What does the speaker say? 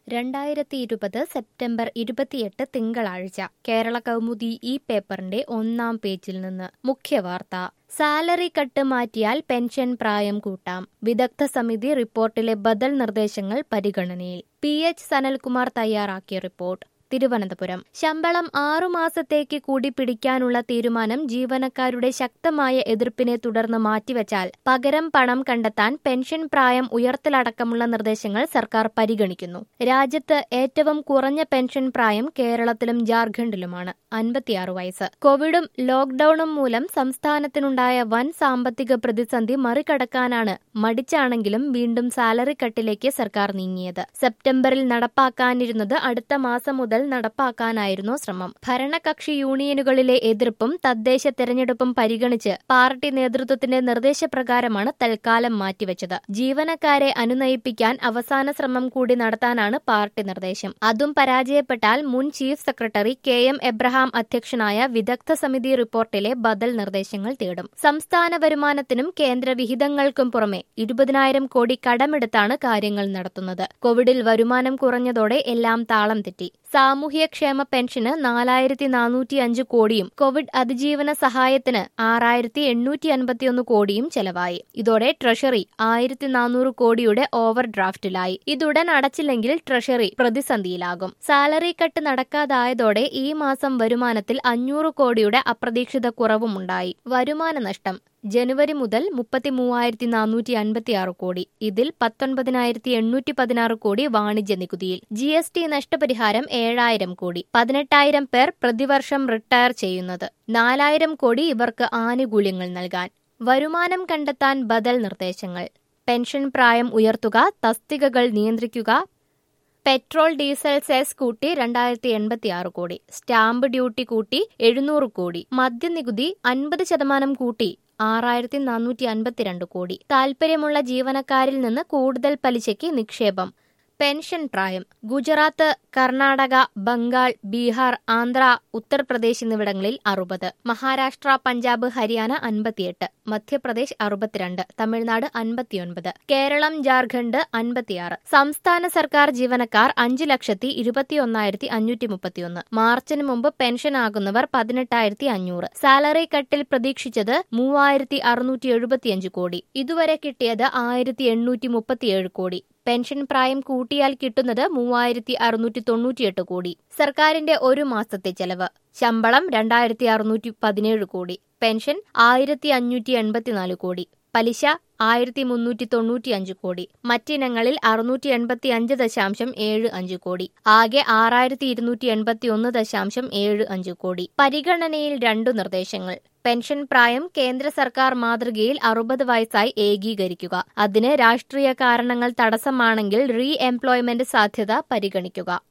രണ്ടായിരത്തി ഇരുപത് സെപ്റ്റംബർ ഇരുപത്തിയെട്ട് തിങ്കളാഴ്ച കേരള കൗമുദി ഈ പേപ്പറിന്റെ ഒന്നാം പേജിൽ നിന്ന് മുഖ്യവാർത്ത സാലറി കട്ട് മാറ്റിയാൽ പെൻഷൻ പ്രായം കൂട്ടാം വിദഗ്ധ സമിതി റിപ്പോർട്ടിലെ ബദൽ നിർദ്ദേശങ്ങൾ പരിഗണനയിൽ പി എച്ച് സനൽകുമാർ തയ്യാറാക്കിയ റിപ്പോർട്ട് തിരുവനന്തപുരം ശമ്പളം ആറുമാസത്തേക്ക് കൂടി പിടിക്കാനുള്ള തീരുമാനം ജീവനക്കാരുടെ ശക്തമായ എതിർപ്പിനെ തുടർന്ന് മാറ്റിവെച്ചാൽ പകരം പണം കണ്ടെത്താൻ പെൻഷൻ പ്രായം ഉയർത്തലടക്കമുള്ള നിർദ്ദേശങ്ങൾ സർക്കാർ പരിഗണിക്കുന്നു രാജ്യത്ത് ഏറ്റവും കുറഞ്ഞ പെൻഷൻ പ്രായം കേരളത്തിലും ജാർഖണ്ഡിലുമാണ് അൻപത്തിയാറ് വയസ്സ് കോവിഡും ലോക്ഡൌണും മൂലം സംസ്ഥാനത്തിനുണ്ടായ വൻ സാമ്പത്തിക പ്രതിസന്ധി മറികടക്കാനാണ് മടിച്ചാണെങ്കിലും വീണ്ടും സാലറി കട്ടിലേക്ക് സർക്കാർ നീങ്ങിയത് സെപ്റ്റംബറിൽ നടപ്പാക്കാനിരുന്നത് അടുത്ത മാസം മുതൽ നടപ്പാക്കാനായിരുന്നു ശ്രമം ഭരണകക്ഷി യൂണിയനുകളിലെ എതിർപ്പും തദ്ദേശ തെരഞ്ഞെടുപ്പും പരിഗണിച്ച് പാർട്ടി നേതൃത്വത്തിന്റെ നിർദ്ദേശപ്രകാരമാണ് തൽക്കാലം മാറ്റിവെച്ചത് ജീവനക്കാരെ അനുനയിപ്പിക്കാൻ അവസാന ശ്രമം കൂടി നടത്താനാണ് പാർട്ടി നിർദ്ദേശം അതും പരാജയപ്പെട്ടാൽ മുൻ ചീഫ് സെക്രട്ടറി കെ എം എബ്രഹാം അധ്യക്ഷനായ വിദഗ്ധ സമിതി റിപ്പോർട്ടിലെ ബദൽ നിർദ്ദേശങ്ങൾ തേടും സംസ്ഥാന വരുമാനത്തിനും കേന്ദ്ര വിഹിതങ്ങൾക്കും പുറമെ ഇരുപതിനായിരം കോടി കടമെടുത്താണ് കാര്യങ്ങൾ നടത്തുന്നത് കോവിഡിൽ വരുമാനം കുറഞ്ഞതോടെ എല്ലാം താളം തെറ്റി സാമൂഹ്യക്ഷേമ പെൻഷന് നാലായിരത്തി നാനൂറ്റി അഞ്ച് കോടിയും കോവിഡ് അതിജീവന സഹായത്തിന് ആറായിരത്തി എണ്ണൂറ്റി അൻപത്തിയൊന്ന് കോടിയും ചെലവായി ഇതോടെ ട്രഷറി ആയിരത്തി നാനൂറ് കോടിയുടെ ഓവർ ഡ്രാഫ്റ്റിലായി ഇതുടൻ അടച്ചില്ലെങ്കിൽ ട്രഷറി പ്രതിസന്ധിയിലാകും സാലറി കട്ട് നടക്കാതായതോടെ ഈ മാസം വരുമാനത്തിൽ അഞ്ഞൂറ് കോടിയുടെ അപ്രതീക്ഷിത കുറവുമുണ്ടായി വരുമാന നഷ്ടം ജനുവരി മുതൽ മുപ്പത്തി മൂവായിരത്തി നാനൂറ്റി അൻപത്തി ആറ് കോടി ഇതിൽ പത്തൊൻപതിനായിരത്തി എണ്ണൂറ്റി പതിനാറ് കോടി വാണിജ്യ നികുതിയിൽ ജി എസ് ടി നഷ്ടപരിഹാരം ഏഴായിരം കോടി പതിനെട്ടായിരം പേർ പ്രതിവർഷം റിട്ടയർ ചെയ്യുന്നത് നാലായിരം കോടി ഇവർക്ക് ആനുകൂല്യങ്ങൾ നൽകാൻ വരുമാനം കണ്ടെത്താൻ ബദൽ നിർദ്ദേശങ്ങൾ പെൻഷൻ പ്രായം ഉയർത്തുക തസ്തികകൾ നിയന്ത്രിക്കുക പെട്രോൾ ഡീസൽ സെസ് കൂട്ടി രണ്ടായിരത്തി എൺപത്തി ആറ് കോടി സ്റ്റാമ്പ് ഡ്യൂട്ടി കൂട്ടി എഴുന്നൂറ് കോടി മദ്യനികുതി അൻപത് ശതമാനം കൂട്ടി ആറായിരത്തി നാനൂറ്റി അൻപത്തിരണ്ട് കോടി താൽപര്യമുള്ള ജീവനക്കാരിൽ നിന്ന് കൂടുതൽ പലിശയ്ക്ക് നിക്ഷേപം പെൻഷൻ പ്രായം ഗുജറാത്ത് കർണാടക ബംഗാൾ ബീഹാർ ആന്ധ്ര ഉത്തർപ്രദേശ് എന്നിവിടങ്ങളിൽ അറുപത് മഹാരാഷ്ട്ര പഞ്ചാബ് ഹരിയാന അൻപത്തിയെട്ട് മധ്യപ്രദേശ് അറുപത്തിരണ്ട് തമിഴ്നാട് അൻപത്തിയൊൻപത് കേരളം ജാർഖണ്ഡ് അൻപത്തിയാറ് സംസ്ഥാന സർക്കാർ ജീവനക്കാർ അഞ്ചു ലക്ഷത്തി ഇരുപത്തിയൊന്നായിരത്തി അഞ്ഞൂറ്റി മുപ്പത്തിയൊന്ന് മാർച്ചിന് മുമ്പ് പെൻഷൻ ആകുന്നവർ പതിനെട്ടായിരത്തി അഞ്ഞൂറ് സാലറി കട്ടിൽ പ്രതീക്ഷിച്ചത് മൂവായിരത്തി അറുന്നൂറ്റി എഴുപത്തിയഞ്ച് കോടി ഇതുവരെ കിട്ടിയത് ആയിരത്തി എണ്ണൂറ്റി മുപ്പത്തിയേഴ് കോടി പെൻഷൻ പ്രായം കൂട്ടിയാൽ കിട്ടുന്നത് മൂവായിരത്തി അറുന്നൂറ്റി തൊണ്ണൂറ്റിയെട്ട് കോടി സർക്കാരിന്റെ ഒരു മാസത്തെ ചെലവ് ശമ്പളം രണ്ടായിരത്തി അറുന്നൂറ്റി പതിനേഴ് കോടി പെൻഷൻ ആയിരത്തി അഞ്ഞൂറ്റി എൺപത്തിനാല് കോടി പലിശ ആയിരത്തി മുന്നൂറ്റി തൊണ്ണൂറ്റി അഞ്ച് കോടി മറ്റിനങ്ങളിൽ അറുന്നൂറ്റി എൺപത്തി അഞ്ച് ദശാംശം ഏഴ് അഞ്ച് കോടി ആകെ ആറായിരത്തി ഇരുന്നൂറ്റി എൺപത്തി ഒന്ന് ദശാംശം ഏഴ് അഞ്ച് കോടി പരിഗണനയിൽ രണ്ടു നിർദ്ദേശങ്ങൾ പെൻഷൻ പ്രായം കേന്ദ്ര സർക്കാർ മാതൃകയിൽ അറുപത് വയസ്സായി ഏകീകരിക്കുക അതിന് രാഷ്ട്രീയ കാരണങ്ങൾ തടസ്സമാണെങ്കിൽ റീ എംപ്ലോയ്മെന്റ് സാധ്യത പരിഗണിക്കുക